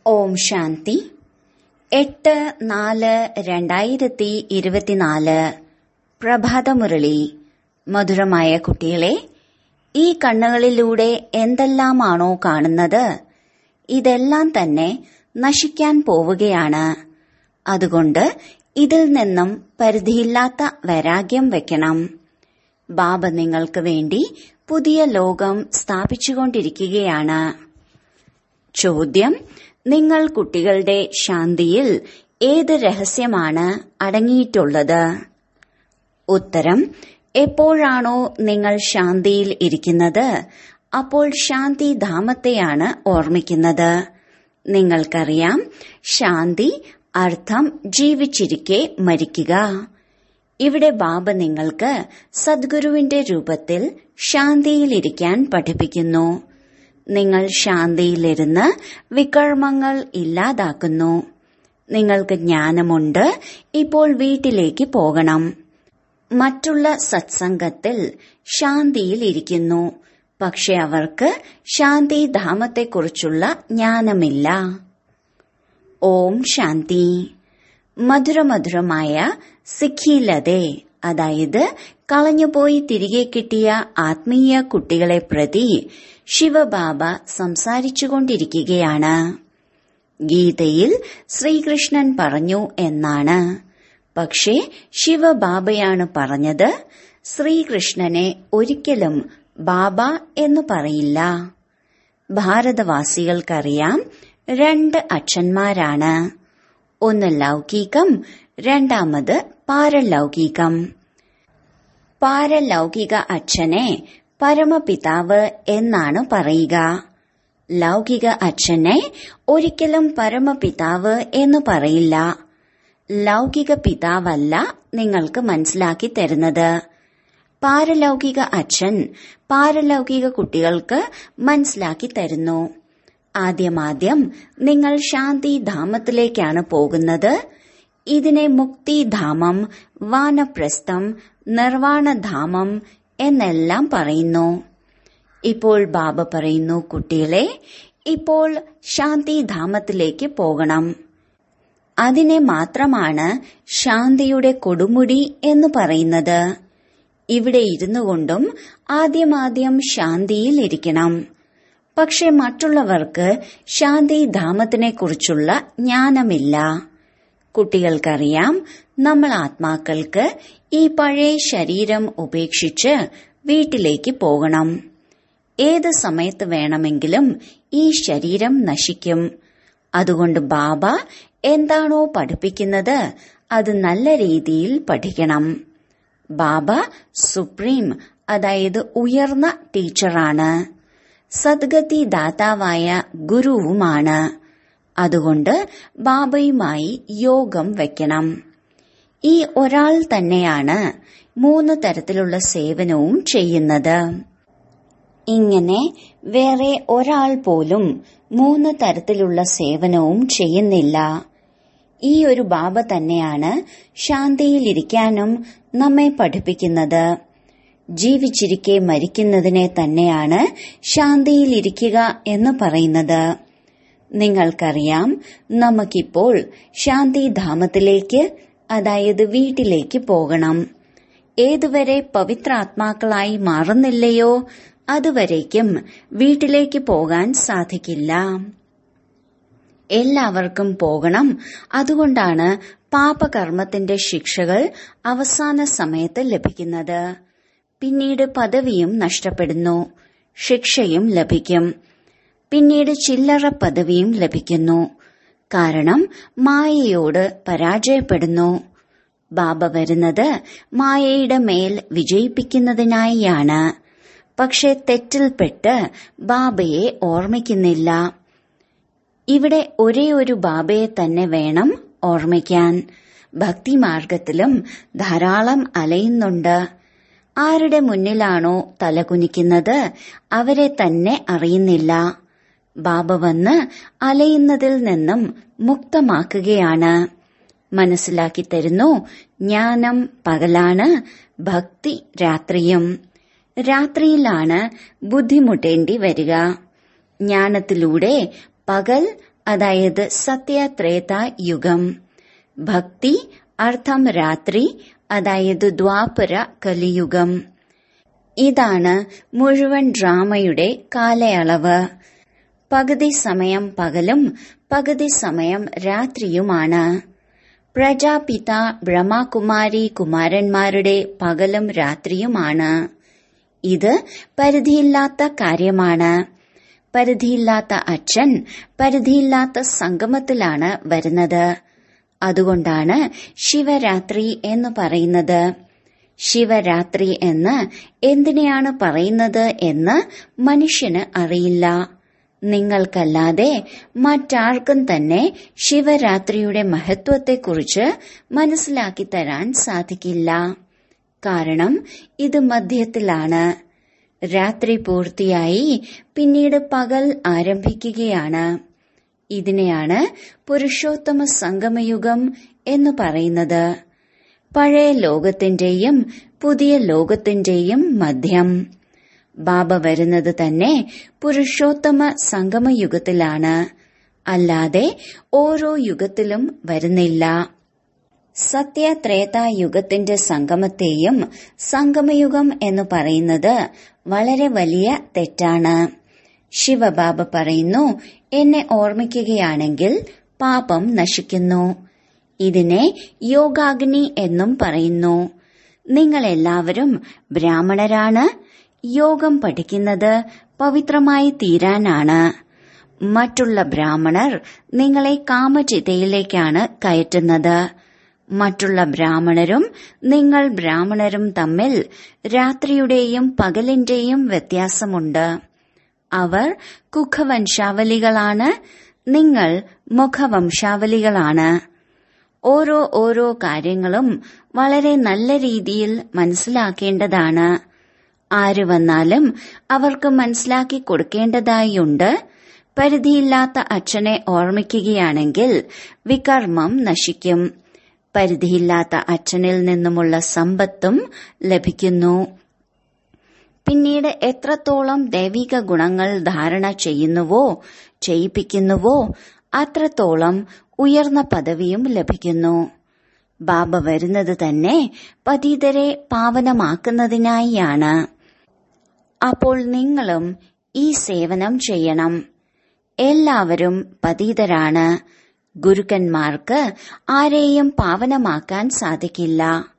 ഓം ശാന്തി എട്ട് നാല് രണ്ടായിരത്തി ഇരുപത്തിനാല് പ്രഭാതമുരളി മധുരമായ കുട്ടികളെ ഈ കണ്ണുകളിലൂടെ എന്തെല്ലാമാണോ കാണുന്നത് ഇതെല്ലാം തന്നെ നശിക്കാൻ പോവുകയാണ് അതുകൊണ്ട് ഇതിൽ നിന്നും പരിധിയില്ലാത്ത വൈരാഗ്യം വെക്കണം ബാബ നിങ്ങൾക്ക് വേണ്ടി പുതിയ ലോകം സ്ഥാപിച്ചുകൊണ്ടിരിക്കുകയാണ് ചോദ്യം നിങ്ങൾ കുട്ടികളുടെ ശാന്തിയിൽ ഏത് രഹസ്യമാണ് അടങ്ങിയിട്ടുള്ളത് ഉത്തരം എപ്പോഴാണോ നിങ്ങൾ ശാന്തിയിൽ ഇരിക്കുന്നത് അപ്പോൾ ശാന്തി ധാമത്തെയാണ് ഓർമ്മിക്കുന്നത് നിങ്ങൾക്കറിയാം ശാന്തി അർത്ഥം ജീവിച്ചിരിക്കെ മരിക്കുക ഇവിടെ ബാബ നിങ്ങൾക്ക് സദ്ഗുരുവിന്റെ രൂപത്തിൽ ശാന്തിയിലിരിക്കാൻ പഠിപ്പിക്കുന്നു നിങ്ങൾ ശാന്തിയിലിരുന്ന് വികർമ്മങ്ങൾ ഇല്ലാതാക്കുന്നു നിങ്ങൾക്ക് ജ്ഞാനമുണ്ട് ഇപ്പോൾ വീട്ടിലേക്ക് പോകണം മറ്റുള്ള സത്സംഗത്തിൽ ശാന്തിയിൽ ഇരിക്കുന്നു പക്ഷെ അവർക്ക് ശാന്തിധാമത്തെക്കുറിച്ചുള്ള ജ്ഞാനമില്ല ഓം ശാന്തി മധുരമധുരമായ സിഖിലതെ അതായത് കളഞ്ഞുപോയി തിരികെ കിട്ടിയ ആത്മീയ കുട്ടികളെ പ്രതി ശിവബാബ സംസാരിച്ചുകൊണ്ടിരിക്കുകയാണ് ഗീതയിൽ ശ്രീകൃഷ്ണൻ പറഞ്ഞു എന്നാണ് പക്ഷേ ശിവബാബയാണ് പറഞ്ഞത് ശ്രീകൃഷ്ണനെ ഒരിക്കലും ബാബ എന്ന് പറയില്ല ഭാരതവാസികൾക്കറിയാം രണ്ട് അച്ഛന്മാരാണ് ഒന്ന് ലൗകികം രണ്ടാമത് പാരലൗകികം പാരലൗകിക അച്ഛനെ പരമപിതാവ് എന്നാണ് പറയുക ലൗകിക അച്ഛനെ ഒരിക്കലും പരമപിതാവ് എന്ന് പറയില്ല ലൗകിക പിതാവല്ല നിങ്ങൾക്ക് മനസ്സിലാക്കി തരുന്നത് പാരലൗകിക അച്ഛൻ പാരലൗകിക കുട്ടികൾക്ക് മനസ്സിലാക്കി തരുന്നു ആദ്യമാദ്യം നിങ്ങൾ ശാന്തിധാമത്തിലേക്കാണ് പോകുന്നത് ഇതിനെ മുക്തിധാമം വാനപ്രസ്ഥം നിർവാണധാമം എന്നെല്ലാം പറയുന്നു ഇപ്പോൾ ബാബ പറയുന്നു കുട്ടികളെ ഇപ്പോൾ ശാന്തിധാമത്തിലേക്ക് പോകണം അതിനെ മാത്രമാണ് ശാന്തിയുടെ കൊടുമുടി എന്ന് പറയുന്നത് ഇവിടെ ഇരുന്നു കൊണ്ടും ആദ്യമാദ്യം ശാന്തിയിൽ ഇരിക്കണം പക്ഷെ മറ്റുള്ളവർക്ക് ശാന്തിധാമത്തിനെ കുറിച്ചുള്ള ജ്ഞാനമില്ല കുട്ടികൾക്കറിയാം നമ്മൾ ആത്മാക്കൾക്ക് ഈ പഴയ ശരീരം ഉപേക്ഷിച്ച് വീട്ടിലേക്ക് പോകണം ഏത് സമയത്ത് വേണമെങ്കിലും ഈ ശരീരം നശിക്കും അതുകൊണ്ട് ബാബ എന്താണോ പഠിപ്പിക്കുന്നത് അത് നല്ല രീതിയിൽ പഠിക്കണം ബാബ സുപ്രീം അതായത് ഉയർന്ന ടീച്ചറാണ് സദ്ഗതി ദാതാവായ ഗുരുവുമാണ് അതുകൊണ്ട് ബാബയുമായി യോഗം വെക്കണം ഈ ഒരാൾ തന്നെയാണ് മൂന്ന് തരത്തിലുള്ള സേവനവും ചെയ്യുന്നത് ഇങ്ങനെ വേറെ ഒരാൾ പോലും മൂന്ന് തരത്തിലുള്ള സേവനവും ചെയ്യുന്നില്ല ഈ ഒരു ബാബ തന്നെയാണ് ശാന്തിയിലിരിക്കാനും നമ്മെ പഠിപ്പിക്കുന്നത് ജീവിച്ചിരിക്കെ മരിക്കുന്നതിനെ തന്നെയാണ് ശാന്തിയിലിരിക്കുക എന്ന് പറയുന്നത് നിങ്ങൾക്കറിയാം നമുക്കിപ്പോൾ ശാന്തിധാമത്തിലേക്ക് അതായത് വീട്ടിലേക്ക് പോകണം ഏതുവരെ പവിത്രാത്മാക്കളായി മാറുന്നില്ലയോ അതുവരേക്കും വീട്ടിലേക്ക് പോകാൻ സാധിക്കില്ല എല്ലാവർക്കും പോകണം അതുകൊണ്ടാണ് പാപകർമ്മത്തിന്റെ ശിക്ഷകൾ അവസാന സമയത്ത് ലഭിക്കുന്നത് പിന്നീട് പദവിയും നഷ്ടപ്പെടുന്നു ശിക്ഷയും ലഭിക്കും പിന്നീട് ചില്ലറ പദവിയും ലഭിക്കുന്നു കാരണം മായയോട് പരാജയപ്പെടുന്നു ബാബ വരുന്നത് മായയുടെ മേൽ വിജയിപ്പിക്കുന്നതിനായാണ് പക്ഷെ തെറ്റിൽപ്പെട്ട് ബാബയെ ഓർമ്മിക്കുന്നില്ല ഇവിടെ ഒരേ ഒരു ബാബയെ തന്നെ വേണം ഓർമ്മിക്കാൻ ഭക്തിമാർഗത്തിലും ധാരാളം അലയുന്നുണ്ട് ആരുടെ മുന്നിലാണോ തലകുനിക്കുന്നത് അവരെ തന്നെ അറിയുന്നില്ല ബാബ വന്ന് അലയുന്നതിൽ നിന്നും മുക്തമാക്കുകയാണ് മനസ്സിലാക്കി തരുന്നു ജ്ഞാനം പകലാണ് ഭക്തി രാത്രിയും രാത്രിയിലാണ് ബുദ്ധിമുട്ടേണ്ടി വരിക ജ്ഞാനത്തിലൂടെ പകൽ അതായത് സത്യത്രേത യുഗം ഭക്തി അർത്ഥം രാത്രി അതായത് ദ്വാപര കലിയുഗം ഇതാണ് മുഴുവൻ ഡ്രാമയുടെ കാലയളവ് പകുതി സമയം പകലും പകുതി സമയം രാത്രിയുമാണ് പ്രജാപിത ബ്രഹ്മകുമാരി കുമാരന്മാരുടെ പകലും രാത്രിയുമാണ് ഇത് പരിധിയില്ലാത്ത കാര്യമാണ് പരിധിയില്ലാത്ത അച്ഛൻ പരിധിയില്ലാത്ത സംഗമത്തിലാണ് വരുന്നത് അതുകൊണ്ടാണ് ശിവരാത്രി എന്ന് പറയുന്നത് ശിവരാത്രി എന്ന് എന്തിനെയാണ് പറയുന്നത് എന്ന് മനുഷ്യന് അറിയില്ല നിങ്ങൾക്കല്ലാതെ മറ്റാർക്കും തന്നെ ശിവരാത്രിയുടെ മഹത്വത്തെക്കുറിച്ച് മനസ്സിലാക്കി തരാൻ സാധിക്കില്ല കാരണം ഇത് മധ്യത്തിലാണ് രാത്രി പൂർത്തിയായി പിന്നീട് പകൽ ആരംഭിക്കുകയാണ് ഇതിനെയാണ് പുരുഷോത്തമ സംഗമയുഗം എന്ന് പറയുന്നത് പഴയ ലോകത്തിന്റെയും പുതിയ ലോകത്തിന്റെയും മധ്യം ബാബ വരുന്നത് തന്നെ പുരുഷോത്തമ സംഗമയുഗത്തിലാണ് അല്ലാതെ ഓരോ യുഗത്തിലും വരുന്നില്ല സത്യത്രേതായുഗത്തിന്റെ സംഗമത്തെയും സംഗമയുഗം എന്ന് പറയുന്നത് വളരെ വലിയ തെറ്റാണ് ശിവബാബ പറയുന്നു എന്നെ ഓർമ്മിക്കുകയാണെങ്കിൽ പാപം നശിക്കുന്നു ഇതിനെ യോഗാഗ്നി എന്നും പറയുന്നു നിങ്ങളെല്ലാവരും ബ്രാഹ്മണരാണ് യോഗം പഠിക്കുന്നത് പവിത്രമായി തീരാനാണ് മറ്റുള്ള ബ്രാഹ്മണർ നിങ്ങളെ കാമചിതയിലേക്കാണ് കയറ്റുന്നത് മറ്റുള്ള ബ്രാഹ്മണരും നിങ്ങൾ ബ്രാഹ്മണരും തമ്മിൽ രാത്രിയുടെയും പകലിന്റെയും വ്യത്യാസമുണ്ട് അവർ കുഖവംശാവലികളാണ് നിങ്ങൾ മുഖവംശാവലികളാണ് ഓരോ ഓരോ കാര്യങ്ങളും വളരെ നല്ല രീതിയിൽ മനസ്സിലാക്കേണ്ടതാണ് ആര് വന്നാലും അവർക്ക് മനസ്സിലാക്കി കൊടുക്കേണ്ടതായുണ്ട് പരിധിയില്ലാത്ത അച്ഛനെ ഓർമ്മിക്കുകയാണെങ്കിൽ വികർമ്മം നശിക്കും പരിധിയില്ലാത്ത അച്ഛനിൽ നിന്നുമുള്ള സമ്പത്തും ലഭിക്കുന്നു പിന്നീട് എത്രത്തോളം ദൈവിക ഗുണങ്ങൾ ധാരണ ചെയ്യുന്നുവോ ചെയ്യിപ്പിക്കുന്നുവോ അത്രത്തോളം ഉയർന്ന പദവിയും ലഭിക്കുന്നു ബാബ വരുന്നത് തന്നെ പതീതരെ പാവനമാക്കുന്നതിനായിയാണ് അപ്പോൾ നിങ്ങളും ഈ സേവനം ചെയ്യണം എല്ലാവരും പതീതരാണ് ഗുരുക്കന്മാർക്ക് ആരെയും പാവനമാക്കാൻ സാധിക്കില്ല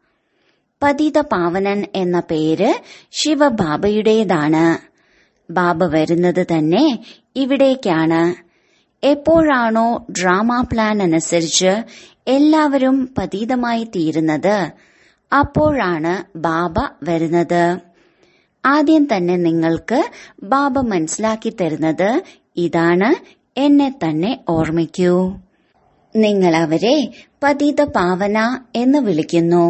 പതിത പാവനൻ എന്ന പേര് ശിവബാബയുടേതാണ് ബാബ വരുന്നത് തന്നെ ഇവിടേക്കാണ് എപ്പോഴാണോ ഡ്രാമ പ്ലാൻ അനുസരിച്ച് എല്ലാവരും പതീതമായി തീരുന്നത് അപ്പോഴാണ് ബാബ വരുന്നത് ആദ്യം തന്നെ നിങ്ങൾക്ക് ബാബ മനസ്സിലാക്കി തരുന്നത് ഇതാണ് എന്നെ തന്നെ ഓർമ്മിക്കൂ നിങ്ങൾ അവരെ പതിത പാവന എന്ന് വിളിക്കുന്നു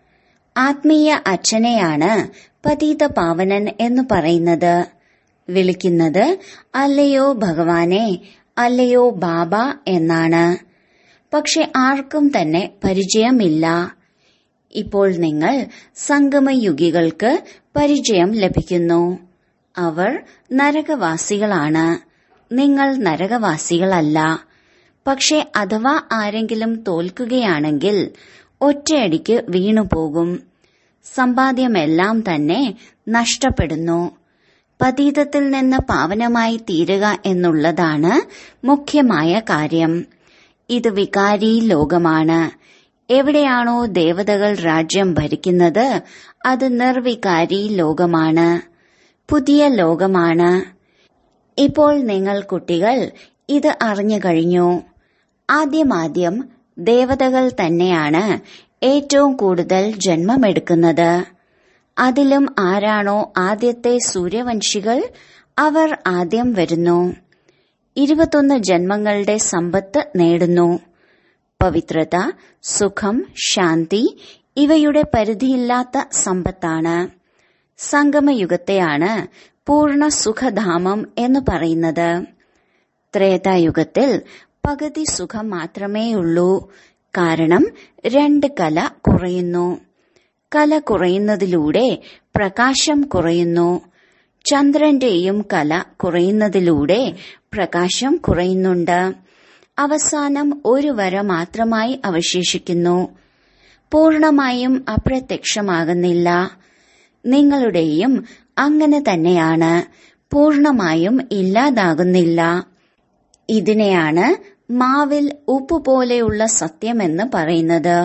ആത്മീയ അച്ഛനെയാണ് പതീത പാവനൻ എന്ന് പറയുന്നത് വിളിക്കുന്നത് അല്ലയോ ഭഗവാനെ അല്ലയോ ബാബ എന്നാണ് പക്ഷെ ആർക്കും തന്നെ പരിചയമില്ല ഇപ്പോൾ നിങ്ങൾ സംഗമയുഗികൾക്ക് പരിചയം ലഭിക്കുന്നു അവർ നരകവാസികളാണ് നിങ്ങൾ നരകവാസികളല്ല പക്ഷെ അഥവാ ആരെങ്കിലും തോൽക്കുകയാണെങ്കിൽ ഒറ്റയടിക്ക് വീണുപോകും സമ്പാദ്യമെല്ലാം തന്നെ നഷ്ടപ്പെടുന്നു പതീതത്തിൽ നിന്ന് പാവനമായി തീരുക എന്നുള്ളതാണ് മുഖ്യമായ കാര്യം ഇത് വികാരി ലോകമാണ് എവിടെയാണോ ദേവതകൾ രാജ്യം ഭരിക്കുന്നത് അത് നിർവികാരി ലോകമാണ് പുതിയ ലോകമാണ് ഇപ്പോൾ നിങ്ങൾ കുട്ടികൾ ഇത് അറിഞ്ഞു കഴിഞ്ഞു ആദ്യമാദ്യം ദേവതകൾ തന്നെയാണ് ഏറ്റവും കൂടുതൽ ജന്മമെടുക്കുന്നത് അതിലും ആരാണോ ആദ്യത്തെ സൂര്യവംശികൾ അവർ ആദ്യം വരുന്നു ഇരുപത്തൊന്ന് ജന്മങ്ങളുടെ സമ്പത്ത് നേടുന്നു പവിത്രത സുഖം ശാന്തി ഇവയുടെ പരിധിയില്ലാത്ത സമ്പത്താണ് സംഗമയുഗത്തെയാണ് പൂർണ്ണ സുഖധാമം എന്ന് പറയുന്നത് ത്രേതായുഗത്തിൽ പകുതി സുഖം മാത്രമേയുള്ളൂ കാരണം രണ്ട് കല കുറയുന്നു കല കുറയുന്നതിലൂടെ പ്രകാശം കുറയുന്നു ചന്ദ്രന്റെയും കല കുറയുന്നതിലൂടെ പ്രകാശം കുറയുന്നുണ്ട് അവസാനം ഒരു വര മാത്രമായി അവശേഷിക്കുന്നു പൂർണമായും അപ്രത്യക്ഷമാകുന്നില്ല നിങ്ങളുടെയും അങ്ങനെ തന്നെയാണ് പൂർണമായും ഇല്ലാതാകുന്നില്ല ഇതിനെയാണ് മാവിൽ ഉപ്പ് പോലെയുള്ള സത്യമെന്ന് പറയുന്നത്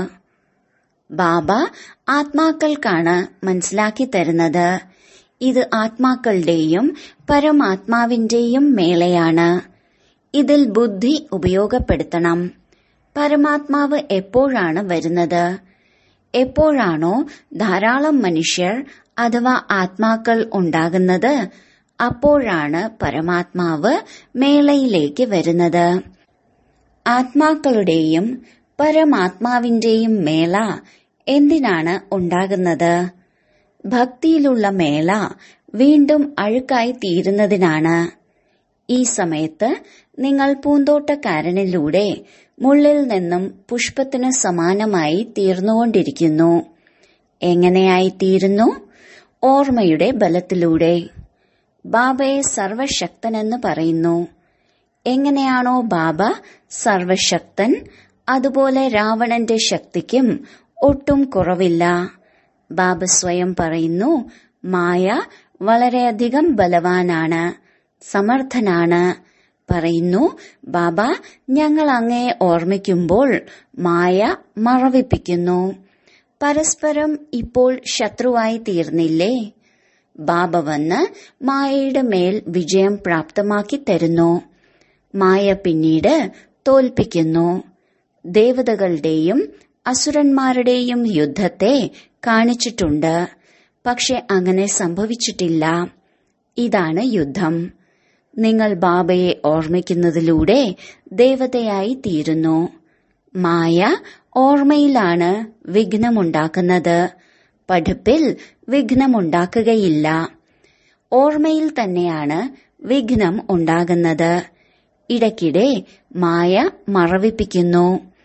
ബാബ ആത്മാക്കൾക്കാണ് മനസ്സിലാക്കി തരുന്നത് ഇത് ആത്മാക്കളുടെയും പരമാത്മാവിന്റെയും മേളയാണ് ഇതിൽ ബുദ്ധി ഉപയോഗപ്പെടുത്തണം പരമാത്മാവ് എപ്പോഴാണ് വരുന്നത് എപ്പോഴാണോ ധാരാളം മനുഷ്യർ അഥവാ ആത്മാക്കൾ ഉണ്ടാകുന്നത് അപ്പോഴാണ് പരമാത്മാവ് മേളയിലേക്ക് വരുന്നത് ആത്മാക്കളുടെയും പരമാത്മാവിന്റെയും മേള എന്തിനാണ് ഉണ്ടാകുന്നത് ഭക്തിയിലുള്ള മേള വീണ്ടും അഴുക്കായി തീരുന്നതിനാണ് ഈ സമയത്ത് നിങ്ങൾ പൂന്തോട്ടക്കാരനിലൂടെ മുള്ളിൽ നിന്നും പുഷ്പത്തിന് സമാനമായി തീർന്നുകൊണ്ടിരിക്കുന്നു എങ്ങനെയായി തീരുന്നു ഓർമ്മയുടെ ബലത്തിലൂടെ ബാബയെ സർവശക്തനെന്ന് പറയുന്നു എങ്ങനെയാണോ ബാബ സർവശക്തൻ അതുപോലെ രാവണന്റെ ശക്തിക്കും ഒട്ടും കുറവില്ല ബാബ സ്വയം പറയുന്നു മായ വളരെയധികം ബലവാനാണ് സമർത്ഥനാണ് പറയുന്നു ബാബ ഞങ്ങൾ അങ്ങയെ ഓർമ്മിക്കുമ്പോൾ മായ മറവിപ്പിക്കുന്നു പരസ്പരം ഇപ്പോൾ ശത്രുവായി തീർന്നില്ലേ ബാബ വന്ന് മായയുടെ മേൽ വിജയം പ്രാപ്തമാക്കി തരുന്നു മായ പിന്നീട് തോൽപ്പിക്കുന്നു ദേവതകളുടെയും അസുരന്മാരുടെയും യുദ്ധത്തെ കാണിച്ചിട്ടുണ്ട് പക്ഷെ അങ്ങനെ സംഭവിച്ചിട്ടില്ല ഇതാണ് യുദ്ധം നിങ്ങൾ ബാബയെ ഓർമ്മിക്കുന്നതിലൂടെ ദേവതയായി തീരുന്നു മായ ഓർമ്മയിലാണ് വിഘ്നമുണ്ടാക്കുന്നത് പഠിപ്പിൽ വിഘ്നമുണ്ടാക്കുകയില്ല ഓർമ്മയിൽ തന്നെയാണ് വിഘ്നം ഉണ്ടാകുന്നത് ഇടയ്ക്കിടെ മായ മറവിപ്പിക്കുന്നു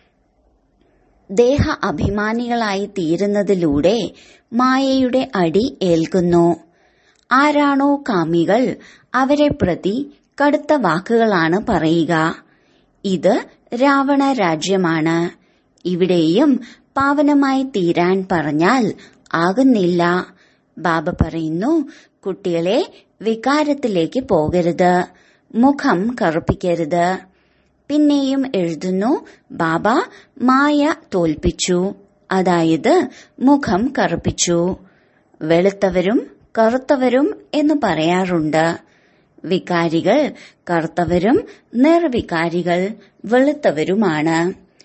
ദേഹ അഭിമാനികളായി തീരുന്നതിലൂടെ മായയുടെ അടി ഏൽക്കുന്നു ആരാണോ കാമികൾ അവരെ പ്രതി കടുത്ത വാക്കുകളാണ് പറയുക ഇത് രാവണ രാജ്യമാണ് ഇവിടെയും പാവനമായി തീരാൻ പറഞ്ഞാൽ ആകുന്നില്ല ബാബ പറയുന്നു കുട്ടികളെ വികാരത്തിലേക്ക് പോകരുത് മുഖം കറുപ്പിക്കരുത് പിന്നെയും എഴുതുന്നു ബാബ മായ തോൽപ്പിച്ചു അതായത് മുഖം കറുപ്പിച്ചു വെളുത്തവരും കറുത്തവരും എന്ന് പറയാറുണ്ട് വികാരികൾ കറുത്തവരും നിർവികാരികൾ വെളുത്തവരുമാണ്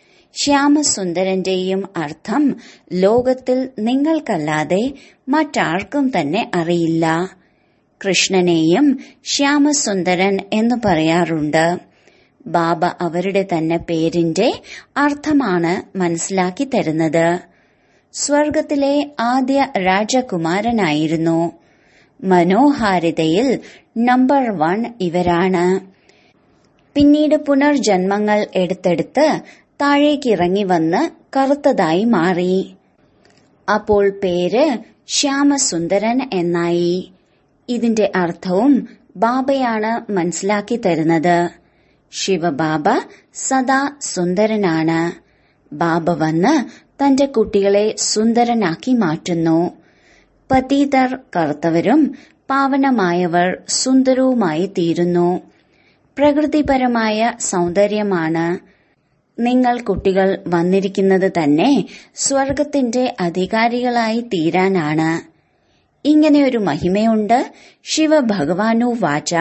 ശ്യാമസുന്ദരന്റെയും അർത്ഥം ലോകത്തിൽ നിങ്ങൾക്കല്ലാതെ മറ്റാർക്കും തന്നെ അറിയില്ല കൃഷ്ണനെയും ശ്യാമസുന്ദരൻ എന്ന് പറയാറുണ്ട് ബാബ അവരുടെ തന്നെ പേരിന്റെ അർത്ഥമാണ് മനസ്സിലാക്കി തരുന്നത് സ്വർഗത്തിലെ ആദ്യ രാജകുമാരനായിരുന്നു മനോഹാരിതയിൽ നമ്പർ വൺ ഇവരാണ് പിന്നീട് പുനർജന്മങ്ങൾ എടുത്തെടുത്ത് താഴേക്കിറങ്ങി വന്ന് കറുത്തതായി മാറി അപ്പോൾ പേര് ശ്യാമസുന്ദരൻ എന്നായി ഇതിന്റെ അർത്ഥവും ബാബയാണ് മനസ്സിലാക്കി തരുന്നത് ശിവബാബ സദാ സുന്ദരനാണ് ബാബ വന്ന് തന്റെ കുട്ടികളെ സുന്ദരനാക്കി മാറ്റുന്നു പതീതർ കറുത്തവരും പാവനമായവർ സുന്ദരവുമായി തീരുന്നു പ്രകൃതിപരമായ സൗന്ദര്യമാണ് നിങ്ങൾ കുട്ടികൾ വന്നിരിക്കുന്നത് തന്നെ സ്വർഗത്തിന്റെ അധികാരികളായി തീരാനാണ് ഇങ്ങനെയൊരു മഹിമയുണ്ട് ശിവഭഗവാനു വാച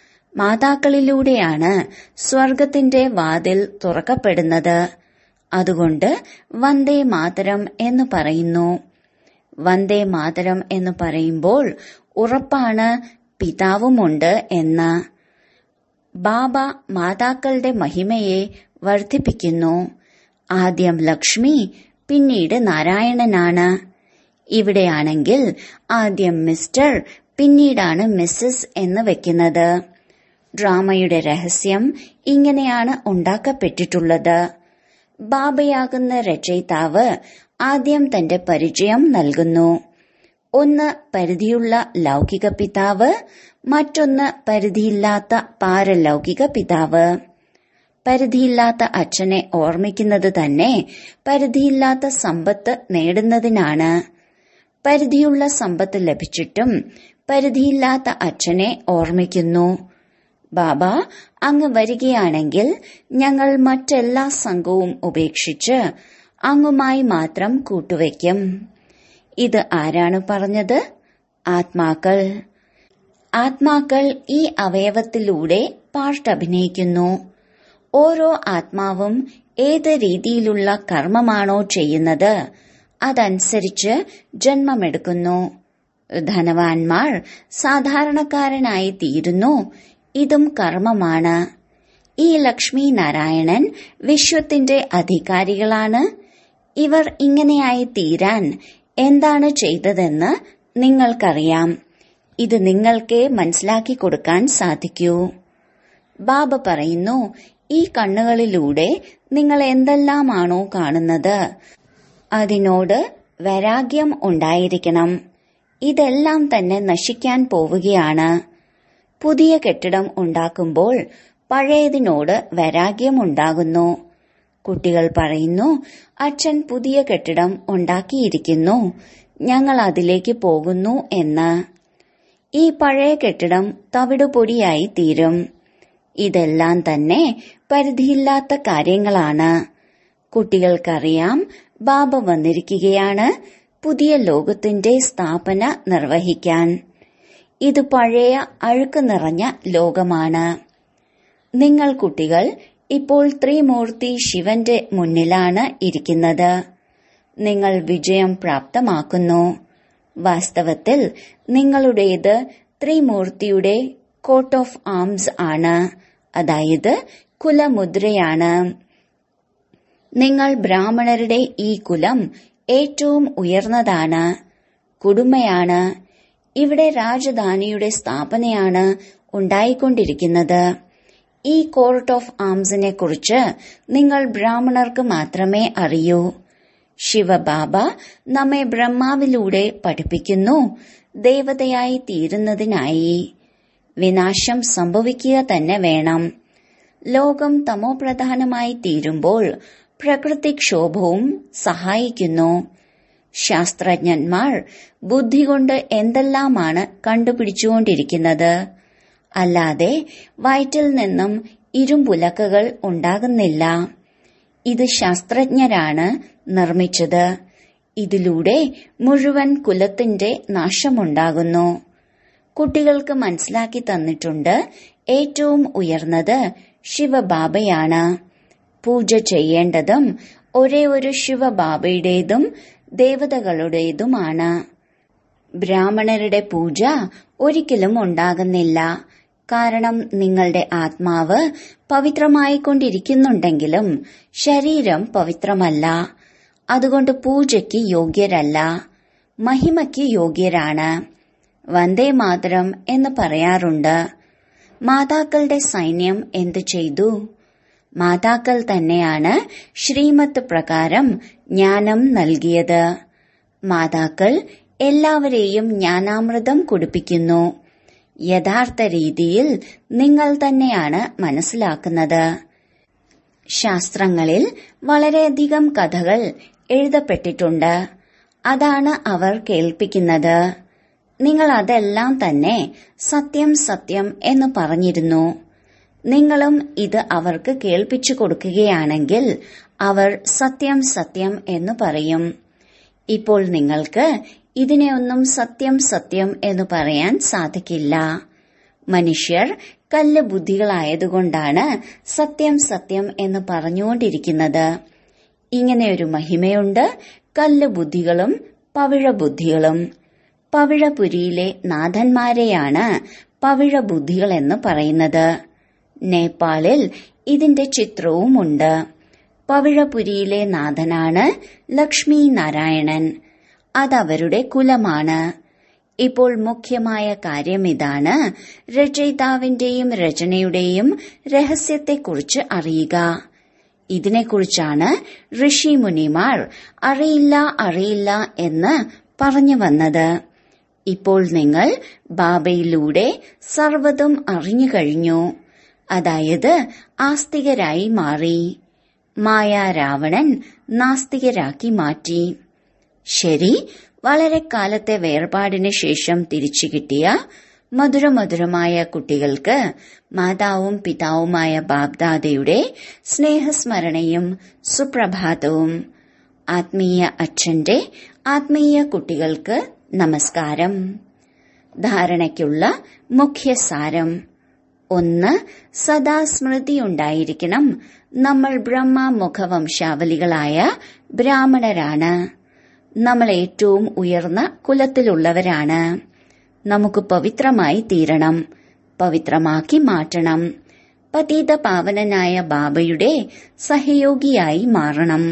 മാതാക്കളിലൂടെയാണ് സ്വർഗത്തിന്റെ വാതിൽ തുറക്കപ്പെടുന്നത് അതുകൊണ്ട് വന്ദേ മാതരം എന്ന് പറയുന്നു വന്ദേ മാതരം എന്ന് പറയുമ്പോൾ ഉറപ്പാണ് പിതാവുമുണ്ട് എന്ന് ബാബ മാതാക്കളുടെ മഹിമയെ വർദ്ധിപ്പിക്കുന്നു ആദ്യം ലക്ഷ്മി പിന്നീട് നാരായണനാണ് ഇവിടെയാണെങ്കിൽ ആദ്യം മിസ്റ്റർ പിന്നീടാണ് മിസ്സസ് എന്ന് വെക്കുന്നത് ഡ്രാമയുടെ രഹസ്യം ഇങ്ങനെയാണ് ഉണ്ടാക്കപ്പെട്ടിട്ടുള്ളത് ബാബയാകുന്ന രചയിതാവ് ആദ്യം തന്റെ പരിചയം നൽകുന്നു ഒന്ന് പരിധിയുള്ള ലൗകിക പിതാവ് മറ്റൊന്ന് പരിധിയില്ലാത്ത പാരലൗകിക പിതാവ് പരിധിയില്ലാത്ത അച്ഛനെ ഓർമ്മിക്കുന്നത് തന്നെ പരിധിയില്ലാത്ത സമ്പത്ത് നേടുന്നതിനാണ് പരിധിയുള്ള സമ്പത്ത് ലഭിച്ചിട്ടും പരിധിയില്ലാത്ത അച്ഛനെ ഓർമ്മിക്കുന്നു ബാബ അങ്ങ് വരികയാണെങ്കിൽ ഞങ്ങൾ മറ്റെല്ലാ സംഘവും ഉപേക്ഷിച്ച് അങ്ങുമായി മാത്രം കൂട്ടുവയ്ക്കും ഇത് ആരാണ് പറഞ്ഞത് ആത്മാക്കൾ ആത്മാക്കൾ ഈ അവയവത്തിലൂടെ പാർട്ട് അഭിനയിക്കുന്നു ഓരോ ആത്മാവും ഏത് രീതിയിലുള്ള കർമ്മമാണോ ചെയ്യുന്നത് അതനുസരിച്ച് ജന്മമെടുക്കുന്നു ധനവാന്മാർ സാധാരണക്കാരനായി തീരുന്നു ഇതും കർമ്മമാണ് ഈ ലക്ഷ്മി നാരായണൻ വിശ്വത്തിന്റെ അധികാരികളാണ് ഇവർ ഇങ്ങനെയായി തീരാൻ എന്താണ് ചെയ്തതെന്ന് നിങ്ങൾക്കറിയാം ഇത് നിങ്ങൾക്കേ മനസ്സിലാക്കി കൊടുക്കാൻ സാധിക്കൂ ബാബ പറയുന്നു ഈ കണ്ണുകളിലൂടെ നിങ്ങൾ എന്തെല്ലാമാണോ കാണുന്നത് അതിനോട് വൈരാഗ്യം ഉണ്ടായിരിക്കണം ഇതെല്ലാം തന്നെ നശിക്കാൻ പോവുകയാണ് പുതിയ കെട്ടിടം ഉണ്ടാക്കുമ്പോൾ പഴയതിനോട് വൈരാഗ്യം ഉണ്ടാകുന്നു കുട്ടികൾ പറയുന്നു അച്ഛൻ പുതിയ കെട്ടിടം ഉണ്ടാക്കിയിരിക്കുന്നു ഞങ്ങൾ അതിലേക്ക് പോകുന്നു എന്ന് ഈ പഴയ കെട്ടിടം തവിടുപൊടിയായി തീരും ഇതെല്ലാം തന്നെ പരിധിയില്ലാത്ത കാര്യങ്ങളാണ് കുട്ടികൾക്കറിയാം ബാബ വന്നിരിക്കുകയാണ് പുതിയ ലോകത്തിന്റെ സ്ഥാപന നിർവഹിക്കാൻ ഇത് പഴയ അഴുക്ക് നിറഞ്ഞ ലോകമാണ് നിങ്ങൾ കുട്ടികൾ ഇപ്പോൾ ത്രിമൂർത്തി ശിവന്റെ മുന്നിലാണ് ഇരിക്കുന്നത് നിങ്ങൾ വിജയം പ്രാപ്തമാക്കുന്നു വാസ്തവത്തിൽ നിങ്ങളുടേത് ത്രിമൂർത്തിയുടെ കോട്ട് ഓഫ് ആംസ് ആണ് അതായത് കുലമുദ്രയാണ് നിങ്ങൾ ബ്രാഹ്മണരുടെ ഈ കുലം ഏറ്റവും ഉയർന്നതാണ് കുടുംബയാണ് ഇവിടെ രാജധാനിയുടെ സ്ഥാപനയാണ് ഉണ്ടായിക്കൊണ്ടിരിക്കുന്നത് ഈ കോർട്ട് ഓഫ് ആംസിനെ കുറിച്ച് നിങ്ങൾ ബ്രാഹ്മണർക്ക് മാത്രമേ അറിയൂ ശിവബാബ നമ്മെ ബ്രഹ്മാവിലൂടെ പഠിപ്പിക്കുന്നു ദേവതയായി തീരുന്നതിനായി വിനാശം സംഭവിക്കുക തന്നെ വേണം ലോകം തമോപ്രധാനമായി തീരുമ്പോൾ പ്രകൃതിക്ഷോഭവും സഹായിക്കുന്നു ശാസ്ത്രജ്ഞന്മാർ ബുദ്ധി കൊണ്ട് എന്തെല്ലാമാണ് കണ്ടുപിടിച്ചുകൊണ്ടിരിക്കുന്നത് അല്ലാതെ വയറ്റിൽ നിന്നും ഇരുമ്പുലക്കകൾ ഉണ്ടാകുന്നില്ല ഇത് ശാസ്ത്രജ്ഞരാണ് നിർമ്മിച്ചത് ഇതിലൂടെ മുഴുവൻ കുലത്തിന്റെ നാശമുണ്ടാകുന്നു കുട്ടികൾക്ക് മനസ്സിലാക്കി തന്നിട്ടുണ്ട് ഏറ്റവും ഉയർന്നത് ശിവബാബയാണ് പൂജ ചെയ്യേണ്ടതും ഒരേ ഒരു ശിവബാബയുടേതും ദേവതകളുടേതുമാണ് ബ്രാഹ്മണരുടെ പൂജ ഒരിക്കലും ഉണ്ടാകുന്നില്ല കാരണം നിങ്ങളുടെ ആത്മാവ് പവിത്രമായിക്കൊണ്ടിരിക്കുന്നുണ്ടെങ്കിലും ശരീരം പവിത്രമല്ല അതുകൊണ്ട് പൂജയ്ക്ക് യോഗ്യരല്ല മഹിമയ്ക്ക് യോഗ്യരാണ് വന്ദേ മാതരം എന്ന് പറയാറുണ്ട് മാതാക്കളുടെ സൈന്യം എന്തു ചെയ്തു മാതാക്കൾ തന്നെയാണ് ശ്രീമത്ത് പ്രകാരം ജ്ഞാനം നൽകിയത് മാതാക്കൾ എല്ലാവരെയും ജ്ഞാനാമൃതം കുടിപ്പിക്കുന്നു യഥാർത്ഥ രീതിയിൽ നിങ്ങൾ തന്നെയാണ് മനസ്സിലാക്കുന്നത് ശാസ്ത്രങ്ങളിൽ വളരെയധികം കഥകൾ എഴുതപ്പെട്ടിട്ടുണ്ട് അതാണ് അവർ കേൾപ്പിക്കുന്നത് നിങ്ങൾ അതെല്ലാം തന്നെ സത്യം സത്യം എന്ന് പറഞ്ഞിരുന്നു നിങ്ങളും ഇത് അവർക്ക് കേൾപ്പിച്ചു കൊടുക്കുകയാണെങ്കിൽ അവർ സത്യം സത്യം എന്ന് പറയും ഇപ്പോൾ നിങ്ങൾക്ക് ഇതിനെയൊന്നും സത്യം സത്യം എന്ന് പറയാൻ സാധിക്കില്ല മനുഷ്യർ കല്ല് ബുദ്ധികളായതുകൊണ്ടാണ് സത്യം സത്യം എന്ന് പറഞ്ഞുകൊണ്ടിരിക്കുന്നത് ഇങ്ങനെയൊരു മഹിമയുണ്ട് കല്ല് ബുദ്ധികളും പവിഴ ബുദ്ധികളും പവിഴപുരിയിലെ നാഥന്മാരെയാണ് പവിഴ ബുദ്ധികൾ എന്ന് പറയുന്നത് നേപ്പാളിൽ ഇതിന്റെ ചിത്രവുമുണ്ട് പവിഴപുരിയിലെ നാഥനാണ് ലക്ഷ്മി നാരായണൻ അതവരുടെ കുലമാണ് ഇപ്പോൾ മുഖ്യമായ കാര്യം ഇതാണ് രചയിതാവിന്റെയും രചനയുടെയും രഹസ്യത്തെക്കുറിച്ച് അറിയുക ഇതിനെക്കുറിച്ചാണ് ഋഷി മുനിമാർ അറിയില്ല അറിയില്ല എന്ന് പറഞ്ഞു വന്നത് ഇപ്പോൾ നിങ്ങൾ ബാബയിലൂടെ സർവ്വതും അറിഞ്ഞു കഴിഞ്ഞു അതായത് ആസ്തികരായി മാറി മായ രാവണൻ നാസ്തികരാക്കി മാറ്റി ശരി വളരെ കാലത്തെ വേർപാടിന് ശേഷം തിരിച്ചു കിട്ടിയ മധുരമധുരമായ കുട്ടികൾക്ക് മാതാവും പിതാവുമായ ബാബ്ദാദയുടെ സ്നേഹസ്മരണയും സുപ്രഭാതവും ആത്മീയ അച്ഛന്റെ ആത്മീയ കുട്ടികൾക്ക് നമസ്കാരം ധാരണയ്ക്കുള്ള മുഖ്യസാരം ഒന്ന് സദാ സ്മൃതിയുണ്ടായിരിക്കണം നമ്മൾ ബ്രഹ്മ മുഖവംശാവലികളായ ബ്രാഹ്മണരാണ് നമ്മൾ ഏറ്റവും ഉയർന്ന കുലത്തിലുള്ളവരാണ് നമുക്ക് പവിത്രമായി തീരണം പവിത്രമാക്കി മാറ്റണം പതീത പാവനനായ ബാബയുടെ സഹയോഗിയായി മാറണം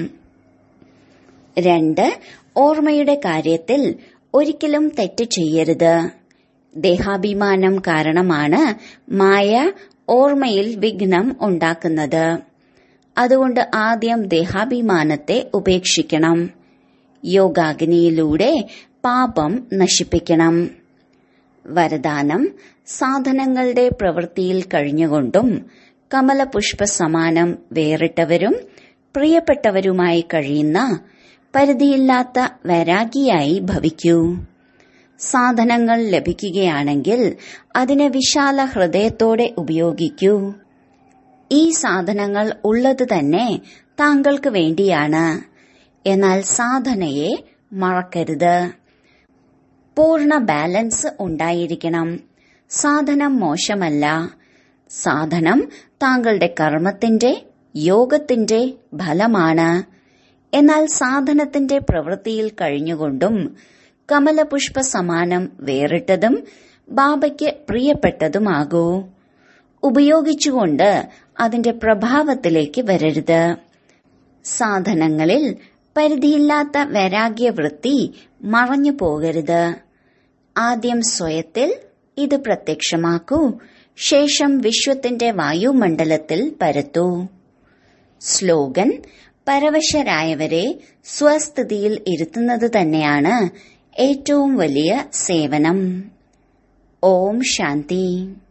രണ്ട് ഓർമ്മയുടെ കാര്യത്തിൽ ഒരിക്കലും തെറ്റ് ചെയ്യരുത് ദേഹാഭിമാനം കാരണമാണ് മായ ഓർമ്മയിൽ വിഘ്നം ഉണ്ടാക്കുന്നത് അതുകൊണ്ട് ആദ്യം ദേഹാഭിമാനത്തെ ഉപേക്ഷിക്കണം യോഗാഗ്നിയിലൂടെ പാപം നശിപ്പിക്കണം വരദാനം സാധനങ്ങളുടെ പ്രവൃത്തിയിൽ കഴിഞ്ഞുകൊണ്ടും കമലപുഷ്പ സമാനം വേറിട്ടവരും പ്രിയപ്പെട്ടവരുമായി കഴിയുന്ന പരിധിയില്ലാത്ത വൈരാഗിയായി ഭവിക്കൂ സാധനങ്ങൾ ലഭിക്കുകയാണെങ്കിൽ അതിനെ വിശാല ഹൃദയത്തോടെ ഉപയോഗിക്കൂ ഈ സാധനങ്ങൾ ഉള്ളത് തന്നെ താങ്കൾക്ക് വേണ്ടിയാണ് എന്നാൽ സാധനയെ മറക്കരുത് പൂർണ്ണ ബാലൻസ് ഉണ്ടായിരിക്കണം സാധനം മോശമല്ല സാധനം താങ്കളുടെ കർമ്മത്തിന്റെ യോഗത്തിന്റെ ഫലമാണ് എന്നാൽ സാധനത്തിന്റെ പ്രവൃത്തിയിൽ കഴിഞ്ഞുകൊണ്ടും കമലപുഷ്പ സമാനം വേറിട്ടതും ബാബയ്ക്ക് പ്രിയപ്പെട്ടതുമാകൂ ഉപയോഗിച്ചുകൊണ്ട് അതിന്റെ പ്രഭാവത്തിലേക്ക് വരരുത് സാധനങ്ങളിൽ പരിധിയില്ലാത്ത വൈരാഗ്യവൃത്തി മറഞ്ഞു പോകരുത് ആദ്യം സ്വയത്തിൽ ഇത് പ്രത്യക്ഷമാക്കൂ ശേഷം വിശ്വത്തിന്റെ വായുമണ്ഡലത്തിൽ പരത്തൂ സ്ലോഗൻ പരവശരായവരെ സ്വസ്ഥിതിയിൽ ഇരുത്തുന്നത് തന്നെയാണ് ഏറ്റവും വലിയ സേവനം ഓം ശാന്തി